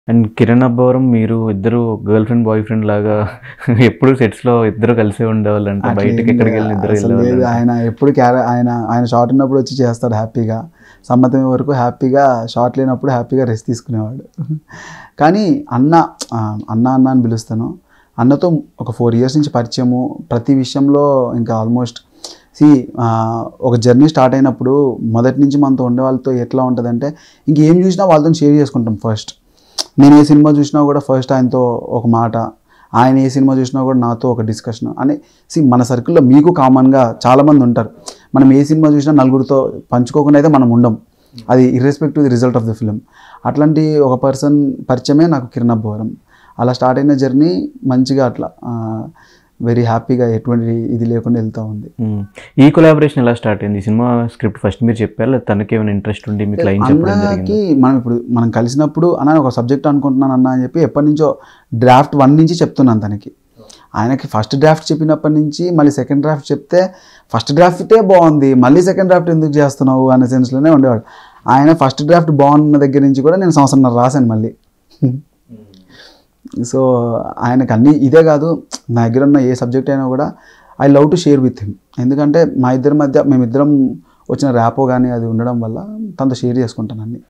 And Kiran Abbavaram మీరు ఇద్దరు girl friend boy friend లాగా ఎప్పుడు సెట్స్ లో ఇద్దరు కలిసే ఉండేవాళ్ళంట అట్లా బయటకి ఏం ఎక్కడికి లేదు. వెళ్ళిన ఇద్దరు అసలు లేదు వెళ్ళేవాళ్ళంట ఆయన ఎప్పుడు క్యార ఆయన ఆయన షార్ట్ ఉన్నప్పుడు వచ్చి చేస్తాడు హ్యాపీగా సమ్మతం వరకు హ్యాపీగా షార్ట్ లేనప్పుడు హ్యాపీగా రెస్ట్ తీసుకునేవాడు కానీ అన్న ఆ, అన్న అన్న అని పిలుస్తాను అన్నతో ఒక ఫోర్ ఇయర్స్ నుంచి పరిచయము ప్రతి విషయంలో ఇంకా ఆల్మోస్ట్ సి ఒక జర్నీ స్టార్ట్ అయినప్పుడు మొదటి నుంచి మనతో ఉండే వాళ్ళతో ఎట్లా ఉంటుందంటే ఇంకేం చూసినా వాళ్ళతో షేర్ చేసుకుంటాం ఫస్ట్ నేను ఏ సినిమా చూసినా కూడా ఫస్ట్ ఆయనతో ఒక మాట ఆయన ఏ సినిమా చూసినా కూడా నాతో ఒక డిస్కషన్ అని సి మన సర్కిల్లో మీకు కామన్గా చాలామంది ఉంటారు మనం ఏ సినిమా చూసినా నలుగురితో పంచుకోకుండా అయితే మనం ఉండం అది irrespective the result of the film అట్లాంటి ఒక పర్సన్ పరిచయమే నాకు కిరణ్ అబ్బవరం అలా స్టార్ట్ అయిన జర్నీ మంచిగా అట్లా వెరీ హ్యాపీగా ఎటువంటి ఇది లేకుండా వెళ్తూ ఉంది మ్మ్. ఈ కొలాబరేషన్ ఎలా స్టార్ట్ అయింది ఈ సినిమా స్క్రిప్ట్ ఫస్ట్ మీరు చెప్పారు లేదా తనకి ఏమైనా ఇంట్రెస్ట్ ఉండి మీకు లైన్ చెప్పడం అన్నకి జరిగింది మనం ఇప్పుడు మనం కలిసినప్పుడు అన్న ఒక సబ్జెక్ట్ అనుకుంటున్నాను అన్న అని చెప్పి ఎప్పటి నుంచో డ్రాఫ్ట్ వన్ నుంచి చెప్తున్నాను తనకి ఆయనకి ఫస్ట్ డ్రాఫ్ట్ చెప్పినప్పటి నుంచి మళ్ళీ సెకండ్ డ్రాఫ్ట్ చెప్తే ఫస్ట్ డ్రాఫ్టే బాగుంది మళ్ళీ సెకండ్ డ్రాఫ్ట్ ఎందుకు చేస్తున్నావు అనే సెన్స్లోనే ఉండేవాడు ఆయన ఫస్ట్ డ్రాఫ్ట్ బాగున్న దగ్గర నుంచి కూడా నేను సంవత్సరం రాశాను మళ్ళీ సో ఆయనకు అన్ని ఇదే కాదు నా దగ్గర ఉన్న ఏ సబ్జెక్ట్ అయినా కూడా I love to share with him ఎందుకంటే మా ఇద్దరి మధ్య మేమిద్దరం వచ్చిన ర్యాపో కానీ అది ఉండడం వల్ల తనతో షేర్ చేసుకుంటాను అన్ని